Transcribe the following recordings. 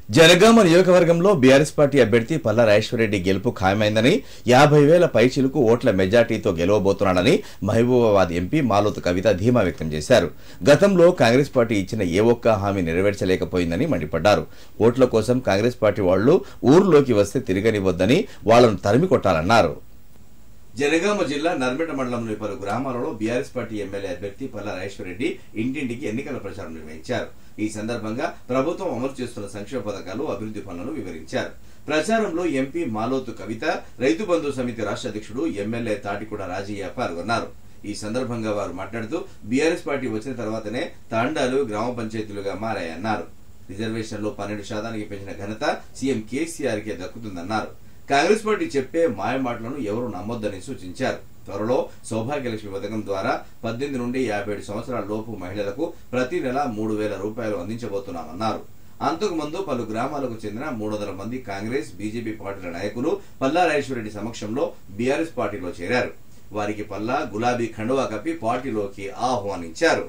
జనగామ నియోజకవర్గంలో BRS party అభ్యర్థి పల్లా రాజేశ్వరరెడ్డి గెలుపు ఖాయమైందని యాభై వేల పైచిలకు ఓట్ల మెజార్టీతో గెలవబోతున్నాడని మహబూబాబాద్ ఎంపీ మాలోతు కవిత ధీమా వ్యక్తం చేశారు గతంలో కాంగ్రెస్ పార్టీ ఇచ్చిన ఏ ఒక్క హామీ నెరవేర్చలేకపోయిందని మండిపడ్డారు ఓట్ల కోసం కాంగ్రెస్ పార్టీ వాళ్లు ఊర్లోకి వస్తే తిరగనివద్దని వాళ్లను తరిమి కొట్టాలన్నారు జనగామ జిల్లా నర్మెట మండలంలోని పలు గ్రామాలలో బీఆర్ఎస్ పార్టీ ఎమ్మెల్యే అభ్యర్థి పల్లా రాజేశ్వరరెడ్డి ఇంటింటికి ఎన్నికల ప్రచారం నిర్వహించారు ఈ సందర్భంగా ప్రభుత్వం అమలు చేస్తున్న సంక్షేమ పథకాలు అభివృద్ధి పనులను వివరించారు ప్రచారంలో ఎంపీ మాలోతు కవిత రైతు బంధు సమితి రాష్ట్ర అధ్యక్షుడు ఎమ్మెల్యే తాటికూడ రాజయ్య పాల్గొన్నారు ఈ సందర్భంగా వారు మాట్లాడుతూ బీఆర్ఎస్ పార్టీ వచ్చిన తర్వాతనే తాండాలు గ్రామ పంచాయతీలుగా మారాయన్నారు రిజర్వేషన్లో పన్నెండు శాతానికి పెంచిన ఘనత సీఎం కేసీఆర్ కే దక్కుతుందన్నారు కాంగ్రెస్ పార్టీ చెప్పే మాయ మాటలను ఎవరు నమ్మొద్దని సూచించారు త్వరలో సౌభాగ్యలక్ష్మి పథకం ద్వారా పద్దెనిమిది నుండి యాభై ఏడు సంవత్సరాల లోపు మహిళలకు ప్రతి నెల మూడు వేల రూపాయలు అందించబోతున్నామన్నారు అంతకుముందు పలు గ్రామాలకు చెందిన మూడు వందల మంది కాంగ్రెస్ బీజేపీ పార్టీల నాయకులు పల్లా రాజేశ్వరరెడ్డి సమక్షంలో బీఆర్ఎస్ పార్టీలో చేరారు వారికి పల్లా గులాబీ ఖండువా కప్పి పార్టీలోకి ఆహ్వానించారు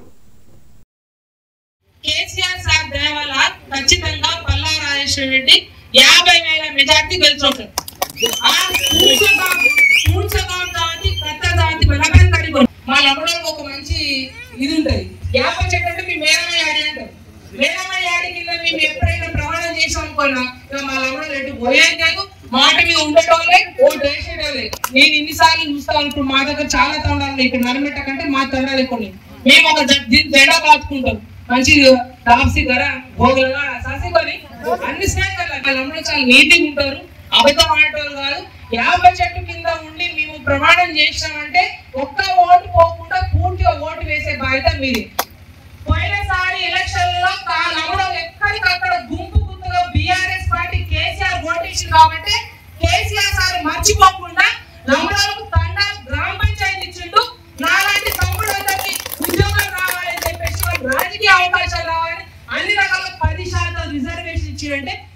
కేసీఆర్ సార్ దయ వల్ల ఖచ్చితంగా పల్లా రాజేశ్వర రెడ్డి యాభై వేల మెజార్టీ గెలుచుకుంటారు ఆ పూడ్చగాం పూడ్చగాం దాటి కట్ట దాటి బలగం కడిగొని మా లమ్మడోళ్ళకి ఒక మంచి ఇది ఉంటది యాప చెట్టు అంటే మీ మేరమ్మ యాడి అంటారు మేరమ్మ యాడి కింద మేము ఎప్పుడైనా ప్రమాణం చేసాం అనుకున్నా ఇక మా లమ్మడోళ్ళు ఎటు పోయేది కాదు మాట మీద ఉండేటోళ్ళే ఓటు వేసేటోళ్ళే నేను ఇన్నిసార్లు చూస్తా ఇప్పుడు మా దగ్గర చాలా తండాలు ఇక్కడ నరమెట్ట కంటే మా తండాలు ఎక్కువ ఉన్నాయి. మేము ఒక జ- దీని జెండా కాచుకుంటాం మంచి తాప్సి ధర భోగులుగా సాసికొని అన్ని స్నేహితులు వాళ్ళందరూ చాలా నీతిగా ఉంటారు అబద్ధం ఆడేటోళ్ళు కాదు యాభై చెట్టు కింద ఉండి మేము ప్రమాణం చేసినామంటే ఒక్క ఓటు పోకుండా పూర్తిగా ఓటు వేసే బాధ్యత మీది పోయినసారి ఎలక్షన్ లో నమ్మడం ఎక్కడికక్కడ గుంపు గుంపుగా బీఆర్ఎస్ పార్టీ కేసీఆర్ ఓటేసింది కాబట్టి కేసీఆర్ సార్ మర్చిపోకుండా నమ్మడానికి తండ గ్రామ పంచాయతీ ఇచ్చిండు నాలాంటి తమ్ముడందరికీ ఉద్యోగాలు రావాలని చెప్పేసి వాళ్ళకి రాజకీయ అవకాశాలు రావాలని అన్ని రకాల పది శాతం రిజర్వేషన్ ఇచ్చిండంటే